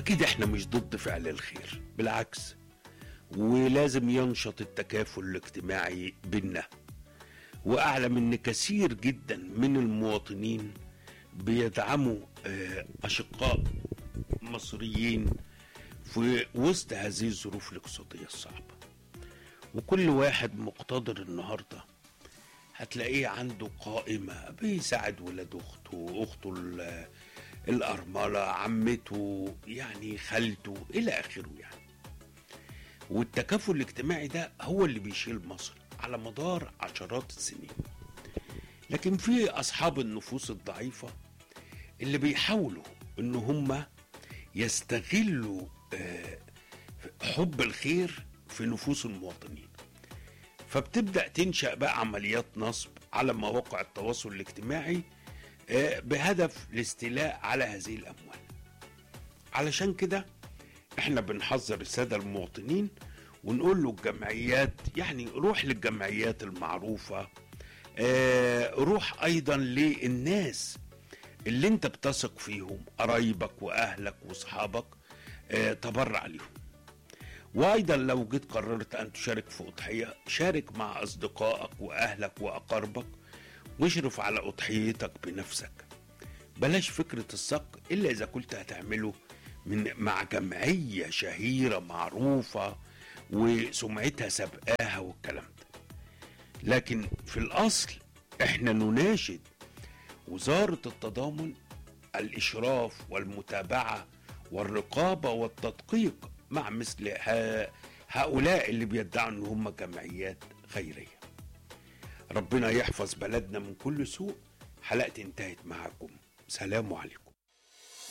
أكيد إحنا مش ضد فعل الخير بالعكس ولازم ينشط التكافل الاجتماعي بينا وأعلم إن كثير جدا من المواطنين بيدعموا آه، أشقاء مصريين في وسط هذه الظروف الاقتصادية الصعبة وكل واحد مقتدر النهارده هتلاقيه عنده قائمة بيساعد ولاد أخته أخته ال- الأرملة عمته يعني خالته إلى آخره يعني والتكافل الاجتماعي ده هو اللي بيشيل مصر على مدار عشرات السنين لكن في أصحاب النفوس الضعيفة اللي بيحاولوا إن هم يستغلوا آه، حب الخير في نفوس المواطنين فبتبدا تنشا بقى عمليات نصب على مواقع التواصل الاجتماعي آه، بهدف الاستيلاء على هذه الاموال علشان كده احنا بنحذر الساده المواطنين ونقول له الجمعيات يعني روح للجمعيات المعروفه آه، روح ايضا للناس اللي انت بتثق فيهم قرايبك واهلك واصحابك آه، تبرع ليهم وايضا لو جيت قررت ان تشارك في اضحيه شارك مع اصدقائك واهلك واقاربك واشرف على اضحيتك بنفسك بلاش فكره الصك الا اذا كنت هتعمله من مع جمعيه شهيره معروفه وسمعتها سابقاها والكلام ده لكن في الاصل احنا نناشد وزاره التضامن الاشراف والمتابعه والرقابه والتدقيق مع مثل ها- هؤلاء اللي بيدعوا ان هم جمعيات خيريه ربنا يحفظ بلدنا من كل سوء حلقتي انتهت معاكم سلام عليكم